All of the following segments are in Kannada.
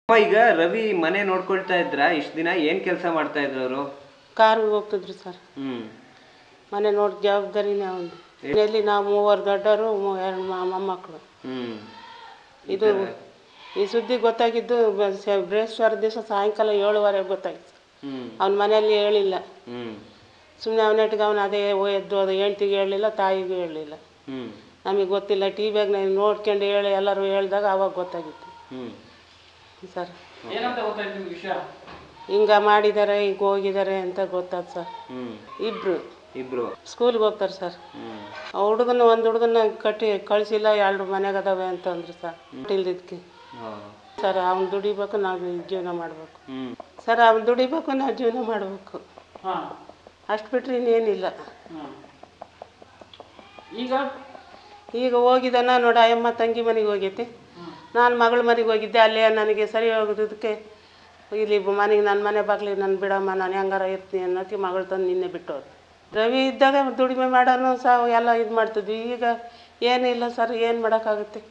ಅಮ್ಮ ಈಗ ರವಿ ಮನೆ ನೋಡ್ಕೊಳ್ತಾ ಇದ್ರ ಇಷ್ಟ ದಿನ ಏನ್ ಕೆಲಸ ಮಾಡ್ತಾ ಇದ್ರು ಅವರು ಕಾರ್ಗೆ ಹೋಗ್ತಿದ್ರು ಸರ್ ಹ್ಮ್ ಮನೆ ನೋಡಿ ಜವಾಬ್ದಾರಿನೇ ಒಂದು ಮನೆಯಲ್ಲಿ ನಾವು ಮೂವರು ದೊಡ್ಡವರು ಮೂ- ಎರಡು ಮ- ಮೊಮ್ಮಕ್ಕಳು ಹ್ಮ್ ಇದು ಈ ಸುದ್ದಿ ಗೊತ್ತಾಗಿದ್ದು ಬ- ಸ- ಬೃಹಸ್ಪತಿ ದಿವಸ ಸಾಯಂಕಾಲ ಏಳುವರೆಗೆ ಗೊತ್ತಾಗಿತ್ತು ಹ್ಮ್ ಅವ್ನ ಮನೆಯಲ್ಲಿ ಹೇಳಿಲ್ಲ ಹ್ಮ್ ಸುಮ್ಮನೆ ಅವನೆಟ್ಟಿಗೆ ಅವನು ಅದೇ ಓ- ಎದ್ದು ಅದು ಹೆಂಡ್ತಿಗೆ ಹೇಳಲಿಲ್ಲ ತಾಯಿಗೂ ಹೇಳಲಿಲ್ಲ ಹ್ಮ್ ನಮಗೆ ಗೊತ್ತಿಲ್ಲ ಟಿ ವಿಯಾಗ ನಾನು ನೋಡ್ಕೊಂಡು ಹೇಳಿ ಎಲ್ಲರೂ ಹೇಳಿದಾಗ ಅವಾಗ ಗೊತ್ತಾಗಿತ್ತು ಹ್ಮ್ ಸರ್ ಏನಂತ ಗೊತ್ತಾಯ್ತು ನಿಮ್ಗೆ ವಿಷಯ ಹಿಂಗ ಮಾಡಿದ್ದಾರೆ ಹಿಂಗೆ ಹೋಗಿದ್ದಾರೆ ಅಂತ ಗೊತ್ತಾಯ್ತು ಸರ್ ಹ್ಮ್ ಇಬ್ಬರು ಇಬ್ರು ಸ್ಕೂಲ್ಗೆ ಹೋಗ್ತಾರೆ ಸರ್ ಹ್ಮ್ ಆ ಹುಡುಗನ ಒಂದು ಹುಡುಗನ ಕಟ್ಟಿ ಕಳಿಸಿಲ್ಲ ಎರಡು ಮನೆಗೆ ಅದಾವೆ ಅಂತಂದ್ರು ಸರ್ ಇಲ್ದಿದ್ದಕ್ಕೆ ಹಾ. ಸರ್ ಅವ್ನು ದುಡಿಬೇಕು ನಾವು ಜೀವನ ಮಾಡಬೇಕು ಹ್ಮ್ ಸರ್ ಅವ್ನು ದುಡಿಬೇಕು ನಾವು ಜೀವನ ಮಾಡಬೇಕು ಹಾಂ ಅಷ್ಟು ಬಿಟ್ಟರೆ ಇನ್ನೇನಿಲ್ಲ ಹಾಂ ಈಗ ಈಗ ಹೋಗಿದ್ದಾನ ನೋಡಿ ಅಯ್ಯಮ್ಮ ತಂಗಿ ಮನೆಗೆ ಹೋಗೈತಿ ನಾನು ಮಗಳ ಮನೆಗೆ ಹೋಗಿದ್ದೆ ಅಲ್ಲೇ ನನಗೆ ಸರಿ ಹೋಗೋದಕ್ಕೆ ಇಲ್ಲಿ ಮನೆಗೆ ನನ್ನ ಮನೆ ಬಾಗ್ಲಿಗೆ ನಾನು ಬಿಡಮ್ಮ ನಾನು ಹೆಂಗಾರ ಇರ್ತೀನಿ ಅನ್ನೋಕ್ಕೆ ಮಗಳು ತಂದು ನಿನ್ನೆ ಬಿಟ್ಟವ್ರು ರವಿ ಇದ್ದಾಗ ದುಡಿಮೆ ಮಾಡೋನು ಸಹ ಎಲ್ಲ ಇದು ಮಾಡ್ತಿದ್ವಿ ಈಗ ಏನಿಲ್ಲ ಸರ್ ಏನು ಮಾಡೋಕ್ಕಾಗುತ್ತೆ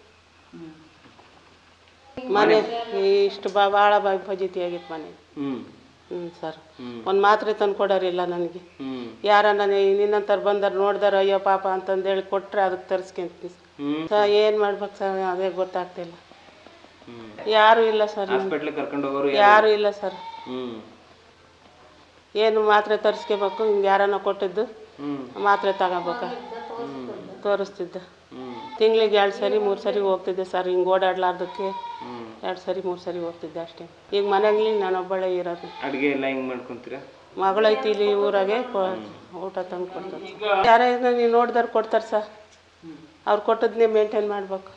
ಮನೆ ಇಷ್ಟು ಬಾ ಭಾಳ ಬಾ ಫಜೀತಿ ಆಗಿತ್ತು ಮನೆ ಹ್ಮ್ ಹ್ಞೂ ಸರ್ ಹ್ಮ್. ಒಂದು ಮಾತ್ರೆ ತಂದು ಕೊಡೋರಿಲ್ಲ ನನಗೆ ಹ್ಮ್ ಯಾರ ನಾನು ನಿನ್ನಂತರ ಬಂದಾರ ನೋಡ್ದಾರ ಅಯ್ಯೋ ಪಾಪ ಅಂತಂದೇಳಿ ಕೊಟ್ಟರೆ ಅದಕ್ಕೆ ತರಿಸ್ಕೊಂತೀನಿ ಹ್ಮ್ ಸರ್ ಏನು ಮಾಡ್ಬೇಕು ಸರ್ ಅದೇ ಗೊತ್ತಾಗ್ತಿಲ್ಲ ಹ್ಮ್ ಯಾರೂ ಇಲ್ಲ ಸರ್ ಹಾಸ್ಪಿಟ್ಲ್ ಕರ್ಕೊಂಡು ಹೋಗೋರು ಯಾರು? ಯಾರೂ ಇಲ್ಲ ಸರ್ ಹ್ಮ್ ಏನು ಮಾತ್ರೆ ತರಿಸ್ಕೋಬೇಕು ಹಿಂಗೆ ಯಾರನ್ನ ಕೊಟ್ಟಿದ್ದು ಹ್ಮ್ ಮಾತ್ರೆ ತಗೋಬೇಕ ತೋರಿಸ್ತಿದ್ದೆ ಹ್ಮ್ ತಿಂಗಳಿಗೆ ಎರಡು ಸರಿ ಮೂರು ಸರಿ ಹೋಗ್ತಿದ್ದೆ ಸರ್ ಹಿಂಗೆ ಓಡಾಡ್ಲಾರ್ದಕ್ಕೆ ಹ್ಮ್ ಎರಡು ಸರಿ ಮೂರು ಸರಿ ಹೋಗ್ತಿದ್ದೆ ಅಷ್ಟೇ ಈಗ ಮನೆಯಲ್ಲಿ ನಾನು ಒಬ್ಬಳೇ ಇರೋದು ಅಡ್ಗೆ ಎಲ್ಲ ಹಿಂಗ್ ಮಾಡ್ಕೊಂತೀರಾ ಮಗಳೈತಿ ಇಲ್ಲಿ ಊರಾಗೆ ಕೊ- ಊಟ ತಂದು ಕೊಡ್ತಾರೆ ಯಾರೇ ನೀವು ನೋಡಿದಾರೆ ಕೊಡ್ತಾರೆ ಸರ್ ಅವ್ರು ಕೊಟ್ಟದನ್ನೇ ಮೇಂಟೈನ್ ಮಾಡ್ಬೇಕು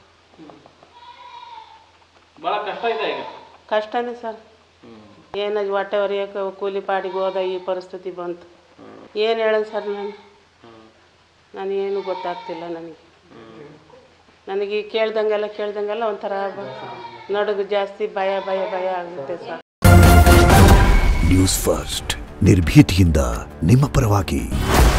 ಭಾಳ ಕಷ್ಟ ಇದೆ ಈಗ ಕಷ್ಟನೇ ಸರ್ ಹ್ಮ್ ಏನು ಹೊಟ್ಟೆ ಹೊರಿಯೋಕೆ ಕೂಲಿ ಪಾಡಿಗೆ ಹೋದ ಈ ಪರಿಸ್ಥಿತಿ ಬಂತು ಏನು ಹೇಳೋದು ಸರ್ ನಾನು ನನಗೇನು ಗೊತ್ತಾಗ್ತಿಲ್ಲ ನನಗೆ ನನಗೆ ಈ ಕೇಳ್ದಂಗೆಲ್ಲ ಕೇಳ್ದಂಗೆಲ್ಲ ಒಂಥರ ಬ- ನಡುಗು ಜಾಸ್ತಿ ಭಯ ಭಯ ಭಯ ಆಗುತ್ತೆ ಸರ್ ನ್ಯೂಸ್ ಫಸ್ಟ್ ನಿರ್ಭೀತಿಯಿಂದ ನಿಮ್ಮ ಪರವಾಗಿ